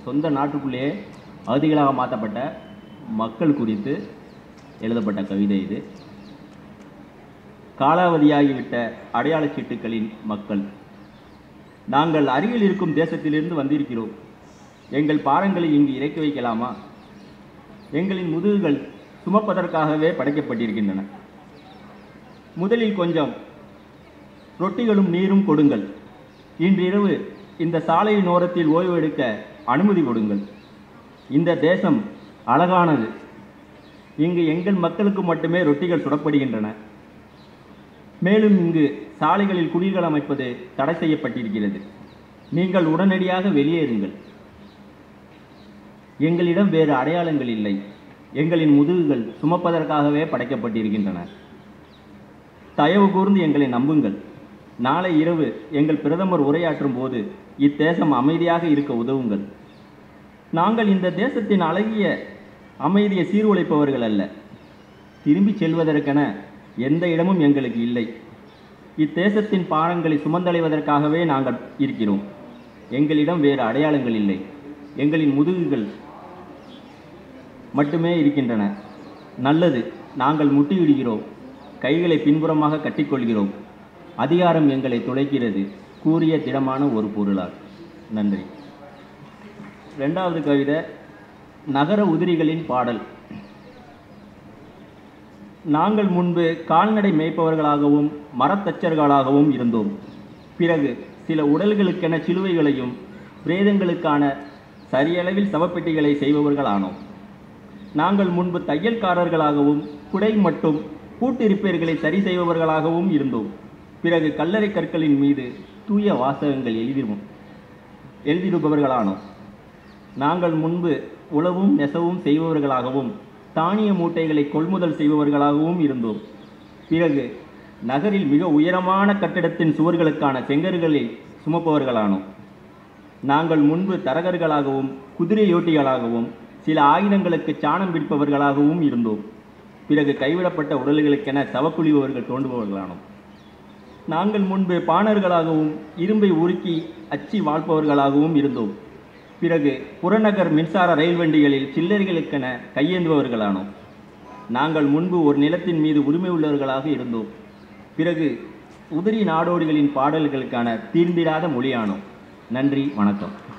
சொந்த நாட்டுக்குள்ளேயே அகதிகளாக மாற்றப்பட்ட மக்கள் குறித்து எழுதப்பட்ட கவிதை இது காலாவதியாகிவிட்ட அடையாளச் சீட்டுகளின் மக்கள் நாங்கள் அருகில் இருக்கும் தேசத்திலிருந்து வந்திருக்கிறோம் எங்கள் பாரங்களை இங்கு இறக்கி வைக்கலாமா எங்களின் முதுகுகள் சுமப்பதற்காகவே படைக்கப்பட்டிருக்கின்றன முதலில் கொஞ்சம் ரொட்டிகளும் நீரும் கொடுங்கள் இன்றிரவு இந்த சாலையின் ஓரத்தில் ஓய்வு எடுக்க அனுமதி கொடுங்கள் இந்த தேசம் அழகானது இங்கு எங்கள் மக்களுக்கு மட்டுமே ரொட்டிகள் சுடப்படுகின்றன மேலும் இங்கு சாலைகளில் குடில்கள் அமைப்பது தடை செய்யப்பட்டிருக்கிறது நீங்கள் உடனடியாக வெளியேறுங்கள் எங்களிடம் வேறு அடையாளங்கள் இல்லை எங்களின் முதுகுகள் சுமப்பதற்காகவே படைக்கப்பட்டிருக்கின்றன தயவு கூர்ந்து எங்களை நம்புங்கள் நாளை இரவு எங்கள் பிரதமர் உரையாற்றும் போது இத்தேசம் அமைதியாக இருக்க உதவுங்கள் நாங்கள் இந்த தேசத்தின் அழகிய அமைதியை சீர்குலைப்பவர்கள் அல்ல திரும்பிச் செல்வதற்கென எந்த இடமும் எங்களுக்கு இல்லை இத்தேசத்தின் பாரங்களை சுமந்தடைவதற்காகவே நாங்கள் இருக்கிறோம் எங்களிடம் வேறு அடையாளங்கள் இல்லை எங்களின் முதுகுகள் மட்டுமே இருக்கின்றன நல்லது நாங்கள் முட்டியிடுகிறோம் கைகளை பின்புறமாக கட்டிக்கொள்கிறோம் அதிகாரம் எங்களை துளைக்கிறது கூறிய திடமான ஒரு பொருளால் நன்றி ரெண்டாவது கவிதை நகர உதிரிகளின் பாடல் நாங்கள் முன்பு கால்நடை மேய்ப்பவர்களாகவும் மரத்தச்சர்களாகவும் இருந்தோம் பிறகு சில உடல்களுக்கென சிலுவைகளையும் பிரேதங்களுக்கான சரியளவில் சவப்பெட்டிகளை செய்பவர்களானோம் நாங்கள் முன்பு தையல்காரர்களாகவும் குடை மட்டும் பூட்டிருப்பேர்களை சரி செய்பவர்களாகவும் இருந்தோம் பிறகு கல்லறை கற்களின் மீது தூய வாசகங்கள் எழுதிடும் எழுதிடுபவர்களானோம் நாங்கள் முன்பு உழவும் நெசவும் செய்பவர்களாகவும் தானிய மூட்டைகளை கொள்முதல் செய்பவர்களாகவும் இருந்தோம் பிறகு நகரில் மிக உயரமான கட்டிடத்தின் சுவர்களுக்கான செங்கற்களை சுமப்பவர்களானோம் நாங்கள் முன்பு தரகர்களாகவும் குதிரையோட்டிகளாகவும் சில ஆயுதங்களுக்கு சாணம் பிடிப்பவர்களாகவும் இருந்தோம் பிறகு கைவிடப்பட்ட உடல்களுக்கென சவக்குழிபவர்கள் தோண்டுபவர்களானோம் நாங்கள் முன்பு பாணர்களாகவும் இரும்பை உருக்கி அச்சி வாழ்ப்பவர்களாகவும் இருந்தோம் பிறகு புறநகர் மின்சார ரயில் வண்டிகளில் சில்லறைகளுக்கென கையேந்துபவர்களானோம் நாங்கள் முன்பு ஒரு நிலத்தின் மீது உரிமை உள்ளவர்களாக இருந்தோம் பிறகு உதிரி நாடோடிகளின் பாடல்களுக்கான தீர்ந்திடாத மொழியானோம் நன்றி வணக்கம்